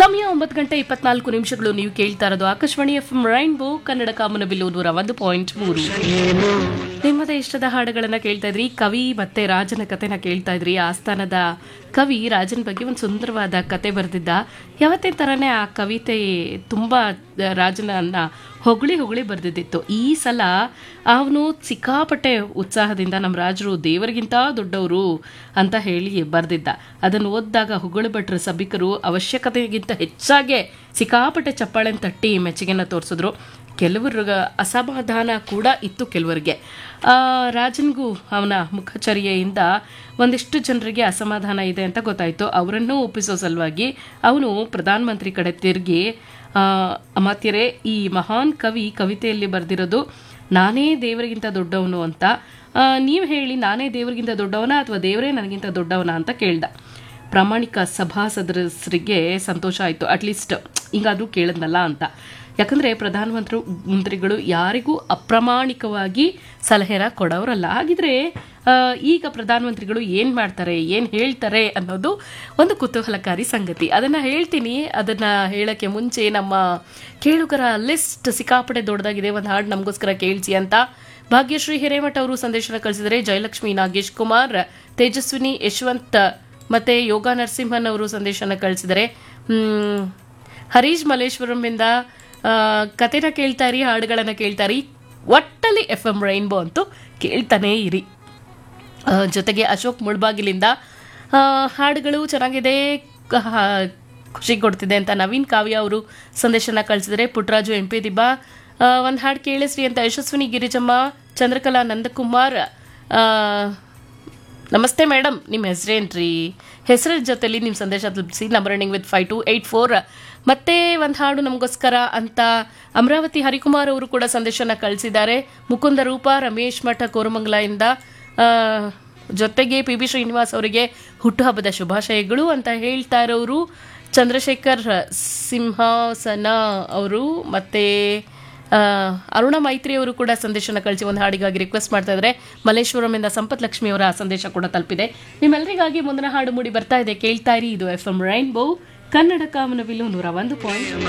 ಸಮಯ ಒಂಬತ್ತು ಗಂಟೆ ಇಪ್ಪತ್ನಾಲ್ಕು ನಿಮಿಷಗಳು ನೀವು ಕೇಳ್ತಾ ಇರೋದು Akashvani F M rainbow Kannada ಕಾಮನಬಿಲ್ಲು ನೂರ ಒಂದು ಪಾಯಿಂಟ್ ಮೂರು ನಿಮ್ಮದೇ ಇಷ್ಟದ ಹಾಡುಗಳನ್ನ ಕೇಳ್ತಾ ಇದ್ರಿ ಕವಿ ಮತ್ತೆ ರಾಜನ ಕತೆನ ಕೇಳ್ತಾ ಇದ್ರಿ ಆಸ್ಥಾನದ ಕವಿ ರಾಜನ ಬಗ್ಗೆ ಒಂದು ಸುಂದರವಾದ ಕತೆ ಬರೆದಿದ್ದ ಯಾವತ್ತೇ ತರನೇ ಆ ಕವಿತೆ ತುಂಬಾ ರಾಜನನ್ನ ಹೊಗಳಿ ಹೊಗಳಿ ಬರೆದಿದ್ದಿತ್ತು ಈ ಸಲ ಅವನು ಸಿಕ್ಕಾಪಟ್ಟೆ ಉತ್ಸಾಹದಿಂದ ನಮ್ಮ ರಾಜರು ದೇವರಿಗಿಂತ ದೊಡ್ಡವರು ಅಂತ ಹೇಳಿ ಬರೆದಿದ್ದ ಅದನ್ನು ಓದಿದಾಗ ಹೊಗಳು ಭಟ್ರ ಸಭಿಕರು ಅವಶ್ಯಕತೆಗಿಂತ ಹೆಚ್ಚಾಗೆ ಸಿಕ್ಕಾಪಟ್ಟೆ ಚಪ್ಪಾಳೆನ ತಟ್ಟಿ ಮೆಚ್ಚುಗೆನ ತೋರಿಸಿದ್ರು ಕೆಲವ್ರಿಗೆ ಅಸಮಾಧಾನ ಕೂಡ ಇತ್ತು ಕೆಲವರಿಗೆ ಆ, ರಾಜನ್ಗೂ ಅವನ ಮುಖಚರ್ಯೆಯಿಂದ ಒಂದಿಷ್ಟು ಜನರಿಗೆ ಅಸಮಾಧಾನ ಇದೆ ಅಂತ ಗೊತ್ತಾಯಿತು ಅವರನ್ನು ಒಪ್ಪಿಸೋ ಸಲುವಾಗಿ ಅವನು ಪ್ರಧಾನಮಂತ್ರಿ ಕಡೆ ತಿರುಗಿ ಅಮಾತ್ಯರೇ ಈ ಮಹಾನ್ ಕವಿ ಕವಿತೆಯಲ್ಲಿ ಬರೆದಿರೋದು ನಾನೇ ದೇವರಿಗಿಂತ ದೊಡ್ಡವನು ಅಂತ ನೀವು ಹೇಳಿ ನಾನೇ ದೇವರಿಗಿಂತ ದೊಡ್ಡವನ ಅಥವಾ ದೇವರೇ ನನಗಿಂತ ದೊಡ್ಡವನ ಅಂತ ಕೇಳ್ದ ಪ್ರಾಮಾಣಿಕ ಸಭಾ ಸದಸ್ಯರಿಗೆ ಸಂತೋಷ ಆಯಿತು ಅಟ್ಲೀಸ್ಟ್ ಹಿಂಗಾದ್ರೂ ಕೇಳಿದ್ನಲ್ಲ ಅಂತ ಯಾಕಂದರೆ ಪ್ರಧಾನಮಂತ್ರಿ ಮಂತ್ರಿಗಳು ಯಾರಿಗೂ ಅಪ್ರಾಮಾಣಿಕವಾಗಿ ಸಲಹೆನ ಕೊಡೋರಲ್ಲ ಹಾಗಿದ್ರೆ ಆ, ಈಗ ಪ್ರಧಾನಮಂತ್ರಿಗಳು ಏನು ಮಾಡ್ತಾರೆ ಏನು ಹೇಳ್ತಾರೆ ಅನ್ನೋದು ಒಂದು ಕುತೂಹಲಕಾರಿ ಸಂಗತಿ ಅದನ್ನು ಹೇಳ್ತೀನಿ ಅದನ್ನು ಹೇಳೋಕ್ಕೆ ಮುಂಚೆ ನಮ್ಮ ಕೇಳುಗರ ಲಿಸ್ಟ್ ಸಿಕ್ಕಾಪಟ್ಟೆ ದೊಡ್ಡದಾಗಿದೆ ಒಂದು ಹಾಡು ನಮಗೋಸ್ಕರ ಕೇಳಿಸಿ ಅಂತ ಭಾಗ್ಯಶ್ರೀ ಹಿರೇಮಠ ಅವರು ಸಂದೇಶನ ಕಳಿಸಿದರೆ ಜಯಲಕ್ಷ್ಮಿ ನಾಗೇಶ್ ಕುಮಾರ್ ತೇಜಸ್ವಿನಿ ಯಶವಂತ್ ಮತ್ತೆ ಯೋಗ ನರಸಿಂಹನ್ ಅವರು ಸಂದೇಶನ ಕಳಿಸಿದರೆ ಹ್ಮ್, ಹರೀಶ್ ಮಲ್ಲೇಶ್ವರಂನಿಂದ ಆ, ಕತೆನ ಕೇಳ್ತಾ ಇರಿ ಹಾಡುಗಳನ್ನು ಕೇಳ್ತಾ ಇರಿ ಒಟ್ಟಲ್ಲಿ ಎಫ್ ಎಂ ರೈನ್ಬೋ ಅಂತೂ ಕೇಳ್ತಾನೇ ಇರಿ ಆ, ಜೊತೆಗೆ ಅಶೋಕ್ ಮುಳ್ಬಾಗಿಲಿಂದ ಆ, ಹಾಡುಗಳು ಚೆನ್ನಾಗಿದೆ ಕ- ಹ- ಖುಷಿ ಕೊಡ್ತಿದೆ ಅಂತ ನವೀನ್ ಕಾವ್ಯ ಅವರು ಸಂದೇಶನ ಕಳಿಸಿದರೆ ಪುಟ್ಟರಾಜು ಎಂ ಪಿ ದಿಬ್ಬ ಒಂದು ಹಾಡು ಕೇಳಿಸ್ರಿ ಅಂತ ಯಶಸ್ವಿನಿ ಗಿರಿಜಮ್ಮ ಚಂದ್ರಕಲಾ ನಂದಕುಮಾರ್ ಆ, ನಮಸ್ತೆ ಮೇಡಮ್ ನಿಮ್ಮ ಹೆಸರೇನ್ರಿ ಹೆಸರ ಜೊತೆಲಿ ನಿಮ್ಮ ಸಂದೇಶ ತಲುಪಿಸಿ number running with five two eight four ಮತ್ತೆ ಒಂದು ಹಾಡು ನಮಗೋಸ್ಕರ ಅಂತ ಅಮರಾವತಿ ಹರಿಕುಮಾರ್ ಅವರು ಕೂಡ ಸಂದೇಶನ ಕಳಿಸಿದ್ದಾರೆ ಮುಕುಂದ ರೂಪ ರಮೇಶ್ ಮಠ ಕೋರಮಂಗಲದಿಂದ ಆ, ಜೊತೆಗೆ ಪಿ ಬಿ ಶ್ರೀನಿವಾಸ್ ಅವರಿಗೆ ಹುಟ್ಟುಹಬ್ಬದ ಶುಭಾಶಯಗಳು ಅಂತ ಹೇಳ್ತಾ ಇರೋರು ಚಂದ್ರಶೇಖರ್ ಸಿಂಹಾಸನ ಅವರು ಮತ್ತೆ ಆ, ಅರುಣ ಮೈತ್ರಿ ಅವರು ಕೂಡ ಸಂದೇಶನ ಕಳಿಸಿ ಒಂದು ಹಾಡಿಗಾಗಿ ರಿಕ್ವೆಸ್ಟ್ ಮಾಡ್ತಾ ಇದ್ದಾರೆ ಮಲ್ಲೇಶ್ವರಮಿಂದ ಸಂಪತ್ ಲಕ್ಷ್ಮಿ ಅವರ ಸಂದೇಶ ಕೂಡ ತಲುಪಿದೆ ನಿಮ್ಮೆಲ್ಲರಿಗಾಗಿ ಮುಂದಿನ ಹಾಡು ಮೂಡಿ ಬರ್ತಾ ಇದೆ ಕೇಳ್ತಾ ಇರಿ ಇದು ಎಫ್ ಎಂ ರೈನ್ಬೋ ಕನ್ನಡ ಕಾಮನವಿಲು ನೂರ ಒಂದು ಪಾಯಿಂಟ್